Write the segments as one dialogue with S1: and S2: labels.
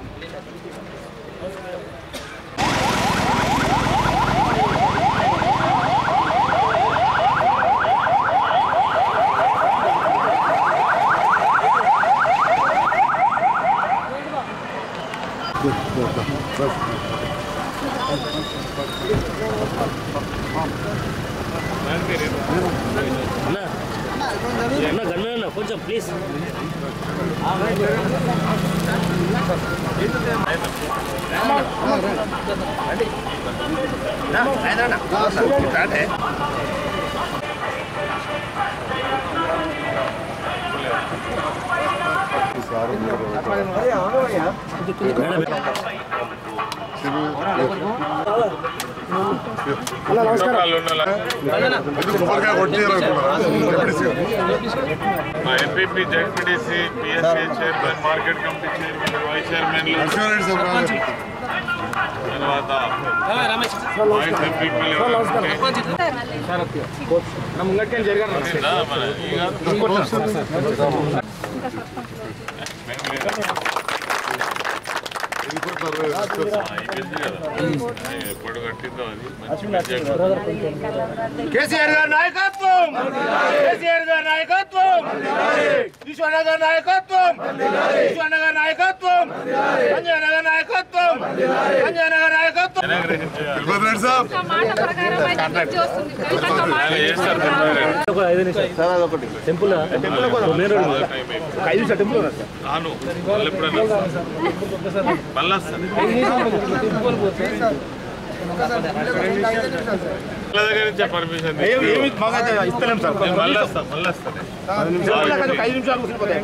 S1: అన్న గన్మెన్ కొంచెం ప్లీజ్
S2: మా MPP ZPTC PSC chairman market committee chairman vice chairman తర్వాత వైస్ ఎంపీపీలు ఎప్పుడు కట్టిందో అది మంచి మంచి
S3: కేసీఆర్ గారి నాయకత్వం కేసీఆర్ గారి నాయకత్వం ఈశ్వరన్న గారి నాయకత్వం ఈశ్వరన్న గారి నాయకత్వం సంజయ్ గారి నాయకత్వం సంజయ్ గారి నాయకత్వం
S4: మాట ప్రకారం అయితే ఇది చేస్తుంది. కవితక్క మాట
S2: ఆయన చేస్తారు చెప్పారు.
S1: ఒక ఐదు నిమిషాలు టెంపుల్ మెయిన్ రోడ్ మీద.
S2: టైం అయిపోయింది. రాను మళ్ళీ ఎప్పుడన్నా మళ్ళీ వస్తాను. వాళ్ళ దగ్గర నుంచే పర్మిషన్
S3: ఇస్తలేం సార్
S2: నేను మళ్ళీ వస్తాను మళ్ళీ వస్తాను
S3: ఐదు నిమిషాలు కూర్చునిపోతాయి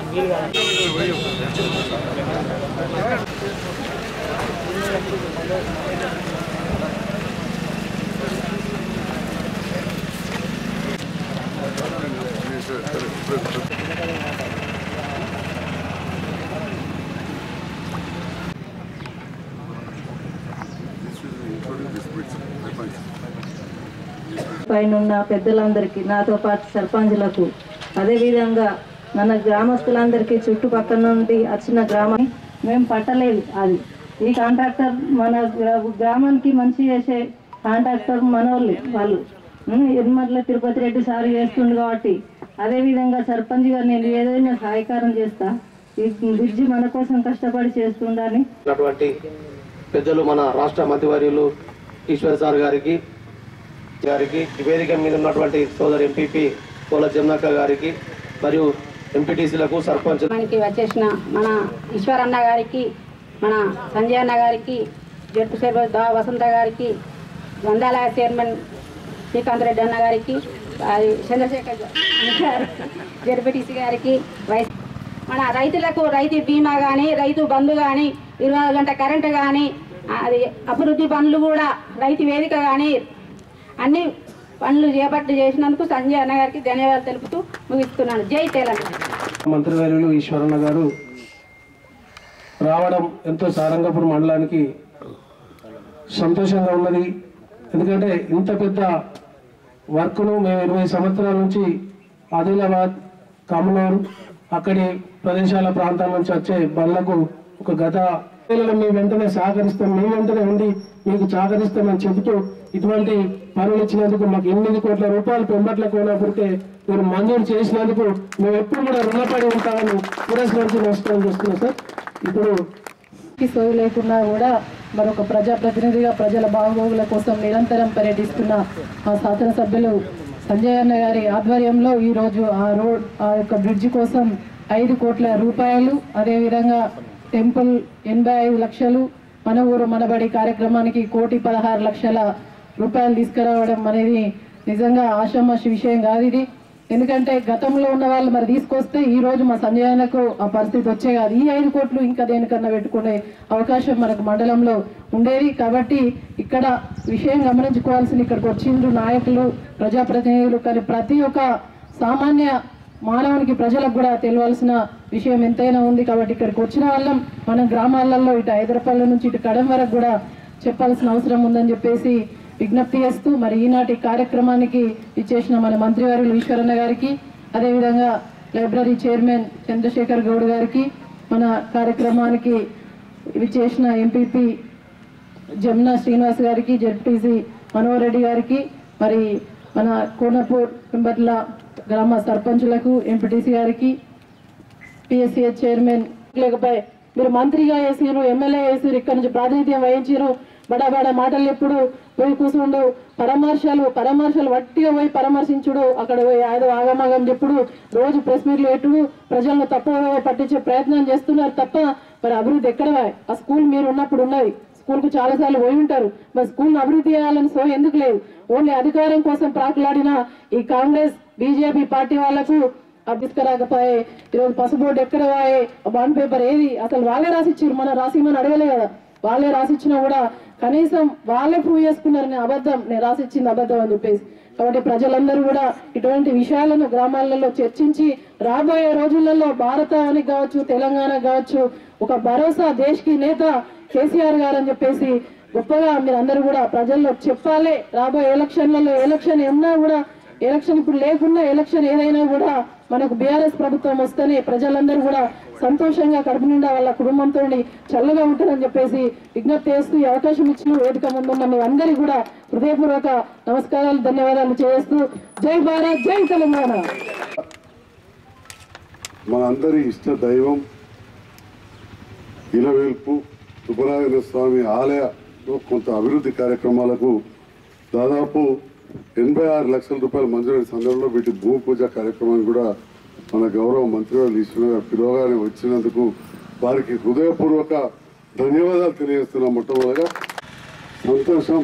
S5: పైన ఉన్న పెద్దలందరికీ నాతో పాటు సర్పంచులకు అదేవిధంగా మన గ్రామస్తులందరికీ చుట్టుపక్కల నుండి వచ్చిన గ్రామం మేము పట్టలేదు అది ఈ కాంట్రాక్టర్ మన గ్రా- గ్రామానికి మంచి చేసే కాంట్రాక్టర్ మనోళ్ళు వాళ్ళు ఉమ్, ఎర్మట్ల తిరుపతి రెడ్డి సార్ చేస్తుండు కాబట్టి అదేవిధంగా సర్పంచ్ గారు నేను ఏదైనా సహాయకారం చేస్తా ఈ బ్రిడ్జి మన కోసం కష్టపడి చేస్తుండని
S6: ఉన్నటువంటి పెద్దలు మన రాష్ట్ర మంత్రివర్యులు ఈశ్వర్ సార్ గారికి గారికి ఈ వేదిక మీద ఉన్నటువంటి సోదరు ఎంపీపీ పోల జమ్నక్క గారికి మరియు ఎంపీటీసీలకు సర్పంచ్
S7: మనకి వచ్చేసిన మన ఈశ్వరన్న గారికి మన సంజయ్ అన్న గారికి జడ్పు చైర్మన్ దా వసంత గారికి గ్రంథాలయ చైర్మన్ శ్రీకాంత్ రెడ్డి అన్న గారికి అది చంద్రశేఖర్ గారు జడ్పీటీసీ గారికి వైస్ మన రైతులకు రైతు బీమా కానీ రైతు బంధు కానీ ఇరవై నాలుగు గంట కరెంటు కానీ అది అభివృద్ధి పనులు కూడా రైతు వేదిక కానీ అన్ని పనులు చేపట్టి చేసినందుకు సంజయ్ అన్న గారికి ధన్యవాదాలు తెలుపుతూ ముగిస్తున్నాను జై తెలంగాణ
S6: మంత్రివర్యులు ఈశ్వరన్న గారు రావడం ఎంతో సారంగపూర్ మండలానికి సంతోషంగా ఉన్నది ఎందుకంటే ఇంత పెద్ద వర్క్ను మేము ఇరవై సంవత్సరాల నుంచి ఆదిలాబాద్ కమనూరు అక్కడి ప్రదేశాల ప్రాంతాల నుంచి వచ్చే బండ్లకు ఒక గత వేళలో మేము వెంటనే సహకరిస్తాం మేము వెంటనే ఉండి మీకు సహకరిస్తామని చెబుతూ ఇటువంటి పనులు ఇచ్చినందుకు మాకు ఎనిమిది కోట్ల రూపాయలు పెంబట్ల కోనపుడితే మీరు మంజూరు చేసినందుకు మేము ఎప్పుడు కూడా రుణపడి ఉంటామని పురస్కరించి నమస్కారం చేస్తున్నాం సార్ ఇప్పుడు
S5: కి సోయి లేకున్నా కూడా మరొక ప్రజాప్రతినిధిగా ప్రజల బాగోగుల కోసం నిరంతరం పర్యటిస్తున్న మా శాసనసభ్యులు సంజయ్ అన్న గారి ఆధ్వర్యంలో ఈరోజు ఆ రోడ్ ఆ యొక్క బ్రిడ్జి కోసం ఐదు కోట్ల రూపాయలు అదేవిధంగా టెంపుల్ ఎనభై ఐదు లక్షలు మన ఊరు మనబడి కార్యక్రమానికి కోటి పదహారు లక్షల రూపాయలు తీసుకురావడం అనేది నిజంగా ఆషామాషి విషయం కాదు ఇది ఎందుకంటే గతంలో ఉన్న వాళ్ళు మరి తీసుకొస్తే ఈ రోజు మా సంజయనకు ఆ పరిస్థితి వచ్చే కాదు ఈ ఐదు కోట్లు ఇంకా దేనికన్నా పెట్టుకునే అవకాశం మనకు మండలంలో ఉండేది కాబట్టి ఇక్కడ విషయం గమనించుకోవాల్సింది ఇక్కడికి వచ్చిండ్రు నాయకులు ప్రజాప్రతినిధులు కానీ ప్రతి ఒక్క సామాన్య మానవునికి ప్రజలకు కూడా తెలియాల్సిన విషయం ఎంతైనా ఉంది కాబట్టి ఇక్కడికి వచ్చిన వాళ్ళం మన గ్రామాలలో ఇటు హైదరాబాద్ నుంచి ఇటు కడం వరకు కూడా చెప్పాల్సిన అవసరం ఉందని చెప్పేసి విజ్ఞప్తి చేస్తూ మరి ఈనాటి కార్యక్రమానికి ఇచ్చేసిన మన మంత్రివర్యులు ఈశ్వరన్న గారికి అదేవిధంగా లైబ్రరీ చైర్మన్ చంద్రశేఖర్ గౌడ్ గారికి మన కార్యక్రమానికి ఇవి చేసిన ఎంపీపీ జమునా శ్రీనివాస్ గారికి జడ్పీసీ మనోహర్ రెడ్డి గారికి మరి మన కోనపూర్ పింబట్ల గ్రామ సర్పంచులకు ఎంపీటీసీ గారికి పిఎస్సిహెచ్ చైర్మన్ లేకపోయి మీరు మంత్రిగా వేసిరు ఎమ్మెల్యే వేసిరు ఇక్కడ నుంచి ప్రాతినిధ్యం వహించారు బడా బడా మాటలు ఎప్పుడు పోయి కూర్చుండు పరామర్శలు పరామర్శలు వట్టిగా పోయి పరామర్శించుడు అక్కడ పోయి ఏదో ఆగమాగం చెప్పుడు రోజు ప్రెస్ మీట్లు పెట్టుడు ప్రజలను తప్పుగా పట్టించే ప్రయత్నం చేస్తున్నారు తప్ప మరి అభివృద్ధి ఎక్కడ ఆ స్కూల్ మీరు ఉన్నప్పుడు ఉన్నది స్కూల్ కు చాలా సార్లు పోయి ఉంటారు మరి స్కూల్ అభివృద్ధి చేయాలని సో ఎందుకు లేదు ఓన్లీ అధికారం కోసం ప్రాకులాడిన ఈ కాంగ్రెస్ బీజేపీ పార్టీ వాళ్లకు అది తీసుకురాకపోయే ఈరోజు పసుబోర్డు ఎక్కడ పోయే బాండ్ పేపర్ ఏది అసలు వాళ్ళే రాసిచ్చారు మనం రాసిమని అడగలే కదా వాళ్ళే రాసిచ్చినా కూడా కనీసం వాళ్ళే ప్రూవ్ చేసుకున్నారు నేను అబద్ధం నేను రాసిచ్చింది అబద్ధం అని చెప్పేసి కాబట్టి ప్రజలందరూ కూడా ఇటువంటి విషయాలను గ్రామాలలో చర్చించి రాబోయే రోజులలో భారతానికి కావచ్చు తెలంగాణ కావచ్చు ఒక భరోసా దేశ్కి నేత కేసీఆర్ గారు అని చెప్పేసి గొప్పగా మీరు అందరూ కూడా ప్రజల్లో చెప్పాలి రాబోయే ఎలక్షన్లలో ఎలక్షన్ ఉన్నా కూడా ఎలక్షన్ ఇప్పుడు లేకున్నా ఎలక్షన్ ఏదైనా కూడా మనకు బీఆర్ఎస్ ప్రభుత్వం వస్తేనే ప్రజలందరూ కూడా సంతోషంగా కడుపు నిండా వాళ్ళ కుటుంబంతో చల్లగా ఉంటారని చెప్పేసి విజ్ఞప్తి చేస్తూ ఈ అవకాశం ఇచ్చిన వేదిక ముందు మన అందరికీ కూడా హృదయపూర్వక నమస్కారాలు ధన్యవాదాలు చేస్తూ జై భారత్ జై తెలంగాణ
S8: మనందరి ఇష్ట దైవం ఇలవేల్పు సుబ్బరాయణ స్వామి ఆలయంలో కొంత అభివృద్ధి కార్యక్రమాలకు దాదాపు ఎనభై ఆరు లక్షల రూపాయలు మంజూరైన సందర్భంలో వీటి భూమి పూజ కార్యక్రమాన్ని కూడా మన గౌరవ మంత్రివారు ఈశ్వర పిలువగానే వచ్చినందుకు వారికి హృదయపూర్వక ధన్యవాదాలు తెలియజేస్తున్నాం మొట్టమొదటిగా సంతోషం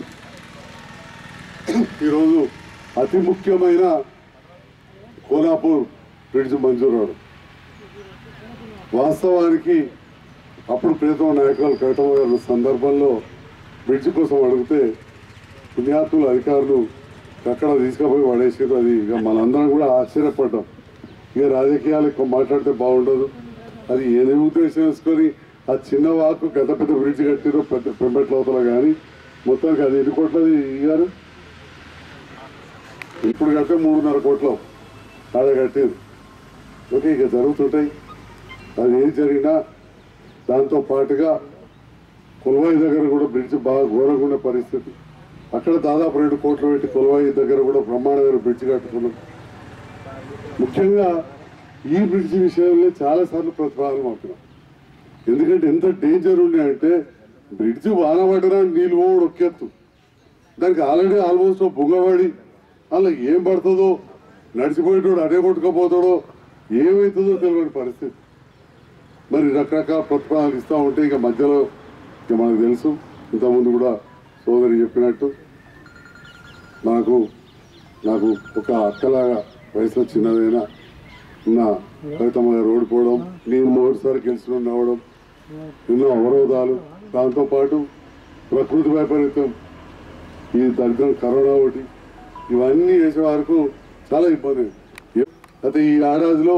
S8: ఈరోజు అతి ముఖ్యమైన కోలాపూర్ బ్రిడ్జ్ మంజూరు అవడం. వాస్తవానికి అప్పుడు ప్రియతమ నాయకులు కవితమ్మ గారి సందర్భంలో బ్రిడ్జ్ కోసం అడిగితే పుణ్యాత్ములు అధికారులు అక్కడ తీసుకుపోయి పడేసారు అది ఇక మనందరం కూడా ఆశ్చర్యపడ్డాం ఇక రాజకీయాలు ఎక్కువ మాట్లాడితే బాగుండదు అది ఏదేమి ఉద్దేశం వేసుకొని ఆ చిన్న వాకు పెద్ద పెద్ద బ్రిడ్జ్ కట్టిరో పెద్ద పెంపెట్ల అవతల కానీ మొత్తానికి అది ఎన్ని కోట్లది గారు ఇప్పుడు కడితే మూడున్నర కోట్లు ఆడ కట్టేది ఓకే ఇక జరుగుతుంటాయి అది ఏం జరిగినా దాంతో పాటుగా కొలవాయి దగ్గర కూడా బ్రిడ్జ్ బాగా ఘోరంగా ఉన్న పరిస్థితి అక్కడ దాదాపు రెండు కోట్లు పెట్టి కొలవాయి దగ్గర కూడా బ్రహ్మాండమైన బ్రిడ్జ్ కట్టుకున్నాం ముఖ్యంగా ఈ బ్రిడ్జ్ విషయంలో చాలాసార్లు ప్రతిపాదన అవుతున్నాం ఎందుకంటే ఎంత డేంజర్ ఉండే అంటే బ్రిడ్జ్ వాన పడినా నీళ్ళు పోవడం ఒక్కెత్తు దానికి ఆల్రెడీ ఆల్మోస్ట్ బుంగవాడి అలా ఏం పడుతుందో నడిచిపోయేటోడు అడే కొట్టుకపోతాడో ఏమవుతుందో తెలియని పరిస్థితి మరి రకరకాల ప్రతిపాదనలు ఇస్తూ ఉంటే ఇక మధ్యలో ఇక మనకు తెలుసు ఇంతకుముందు కూడా సోదరి చెప్పినట్టు నాకు నాకు ఒక అక్కలాగా వయసులో చిన్నదైనా ఉన్న కవితమ్మ గారు ఓడిపోవడం నేను మూడుసారి గెలిచిన నవ్వడం ఎన్నో అవరోధాలు దాంతోపాటు ప్రకృతి వైపరీత్యం ఈ దరిద్రం కరోనా ఒకటి ఇవన్నీ చేసే వరకు చాలా ఇబ్బంది అయితే ఈ ఏడాదిలో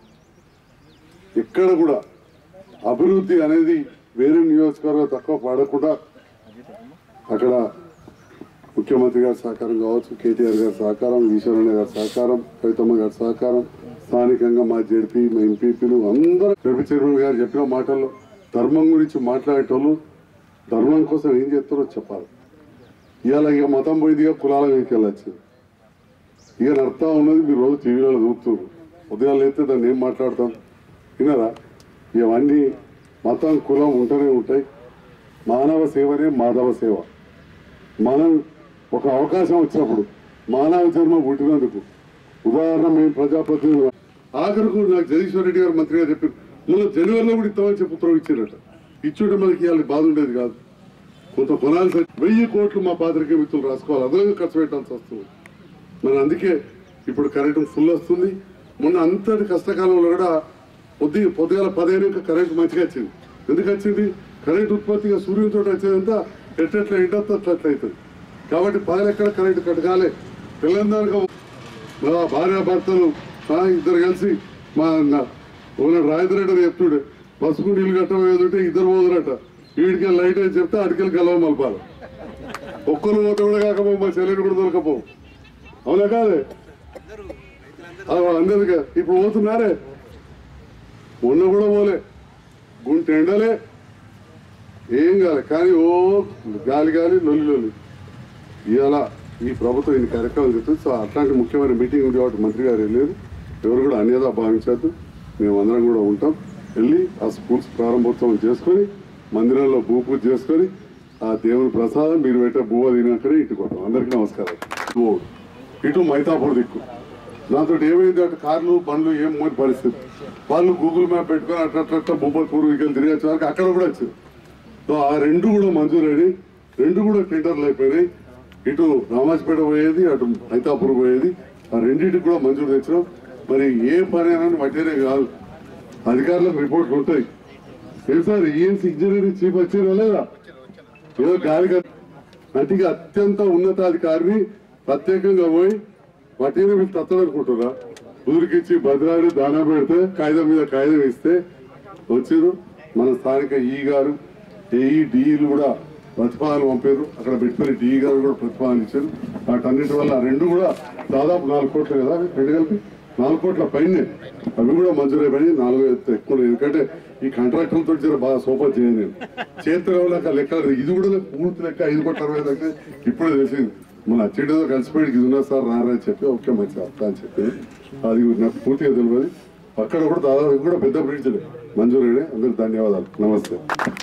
S8: ఎక్కడ కూడా అభివృద్ధి అనేది వేరే నియోజకవర్గం తక్కువ పడకుండా అక్కడ ముఖ్యమంత్రి గారి సహకారం కావచ్చు కేటీఆర్ గారి సహకారం ఈశ్వరణ గారి సహకారం కవితమ్మ గారి సహకారం స్థానికంగా మా జడ్పీ మా ఎంపీపీలు అందరూ జడ్పీ చైర్మన్ గారు చెప్పిన మాటల్లో ధర్మం గురించి మాట్లాడేటోళ్ళు ధర్మం కోసం ఏం చేస్తారో చెప్పాలి ఇవాళ ఇక మతం పోయింది ఇక కులాల మీదకి వెళ్ళచ్చు ఇక నడతా ఉన్నది మీరు రోజు టీవీలో చూస్తున్నారు ఉదయం లేస్తే దాన్ని ఏం మాట్లాడతాం విన్నారా ఇవన్నీ మతం కులం ఉంటూనే ఉంటాయి మానవ సేవనే మాధవ సేవ మనం ఒక అవకాశం వచ్చినప్పుడు మానవ జన్మ పుట్టినందుకు ఉదాహరణ మేము ప్రజాప్రతినిధులు ఆఖరుకు నాకు జగదీశ్వర్ రెడ్డి గారు మంత్రిగా చెప్పారు మళ్ళీ జనవరిలో కూడా ఇస్తామని చెప్పి ఉత్తరం ఇచ్చారట ఇచ్చుంటే మనకి ఇవాళ బాధ ఉండేది కాదు కొంత కొనాల్సి వచ్చి వెయ్యి కోట్లు మా పాత్రికే మిత్రులు రాసుకోవాలి అదనంగా ఖర్చు పెట్టాల్సి వస్తుంది మరి అందుకే ఇప్పుడు కరెంటు ఫుల్ వస్తుంది మొన్న అంతటి కష్టకాలంలో కూడా పొద్దు పొద్దుగాల పదిహేను కరెంట్ మంచిగా వచ్చింది ఎందుకు వచ్చింది కరెంట్ ఉత్పత్తిగా సూర్యునితో వచ్చేదంతా ఎట్లెట్లా ఎండొస్తే అట్లా అవుతుంది కాబట్టి పగలు ఎక్కడ కరెంటు కట్టగాలి తెలంగాణకు మా భార్య భర్తలు ఆ, ఇద్దరు కలిసి మా ఓనర్ రాజేంద్ర రెడ్డి అని చెప్తుండే బస్సుకు నీళ్ళు కట్టబోయేదంటే ఇద్దరు పోదురట వీడికి లైట్ అని చెప్తే అడికెళ్ళి గెలవ మలపాలి ఒక్కరు పోతే కూడా కాకపో మా చెల్లెని కూడా దొరకపో అవునా కాదే అందరిగా ఇప్పుడు పోతున్నారే మొన్న కూడా పోలే గుంట ఎండలే ఏం కాదు కానీ ఓ గాలి గాలి లొల్లి లొల్లి ఇవాళ ఈ ప్రభుత్వం ఇన్ని కార్యక్రమాలు చెప్తుంది సో అట్లాంటి ముఖ్యమైన మీటింగ్ ఉంది కాబట్టి మంత్రి గారు వెళ్ళారు ఎవరు కూడా అన్యదా భావించద్దు మేము అందరం కూడా ఉంటాం వెళ్ళి ఆ స్కూల్స్ ప్రారంభోత్సవం చేసుకొని మందిరంలో భూ పూజ చేసుకొని ఆ దేవుని ప్రసాదం మీరు పెట్టే భూవ తినక్కడే ఇంటికి పోతాం అందరికీ నమస్కారం ఓ, ఇటు మైతాపూర్ దిక్కు దాంతో ఏమైంది అటు కార్లు బండ్లు ఏం మోని పరిస్థితి వాళ్ళు గూగుల్ మ్యాప్ పెట్టుకొని అట్లా అట్లా అట్లా భూపల్ పూర్వీకులు తిరిగి వచ్చే వరకు అక్కడ కూడా వచ్చింది సో ఆ రెండు కూడా మంజూరైనవి రెండు కూడా టెండర్లు అయిపోయినాయి ఇటు రామాజపేట పోయేది అటు హైతాపూర్ పోయేది ఆ రెండింటికి కూడా మంజూరు తెచ్చినాం మరి ఏ పని అయినా వడ్డీనే కాదు అధికారులకు రిపోర్ట్లు ఉంటాయి ఏం సార్ ఈఎన్సీ ఇంజనీరింగ్ చీఫ్ వచ్చారా లేదా ఏదో గాలిగా అంటే ఇక అత్యంత ఉన్నతాధికారిని ప్రత్యేకంగా పోయి వడ్డీని మీరు తత్తదనుకుంటున్నా ఉదిరికిచ్చి భద్రాడి దానా పెడితే కాగితం మీద కాగితం ఇస్తే వచ్చారు మన స్థానిక ఈ గారు ఏఈ డిఈలు కూడా ప్రతిపాదన పంపారు అక్కడ పెట్టుకుని డిఈ గారు కూడా ప్రతిపాదన ఇచ్చారు వాటన్నిటి వల్ల ఆ రెండు కూడా దాదాపు నాలుగు కోట్లు కదా రెండు కలిపి నాలుగు కోట్ల పైనే అవి కూడా మంజూరైపోయి నాలుగు ఎత్తు ఎక్కువ లేదు. ఎందుకంటే ఈ కాంట్రాక్టర్లతో జర బాగా సోపర్ చేయను నేను చేతిలో లెక్క లెక్క ఇది కూడా లేదు. పూర్తి లెక్క ఐదు కోట్ల అరవై లెక్క ఇప్పుడే తెలిసింది మన అచ్చేటితో కలిసిపోయి ఇది ఉన్నా సార్ రారా అని చెప్పి ఓకే మంచి అర్థం అని చెప్పి అది నాకు పూర్తిగా తెలియదు అక్కడ కూడా దాదాపు కూడా పెద్ద బ్రిడ్జ్ మంజూరైనాయి అందరికి ధన్యవాదాలు నమస్తే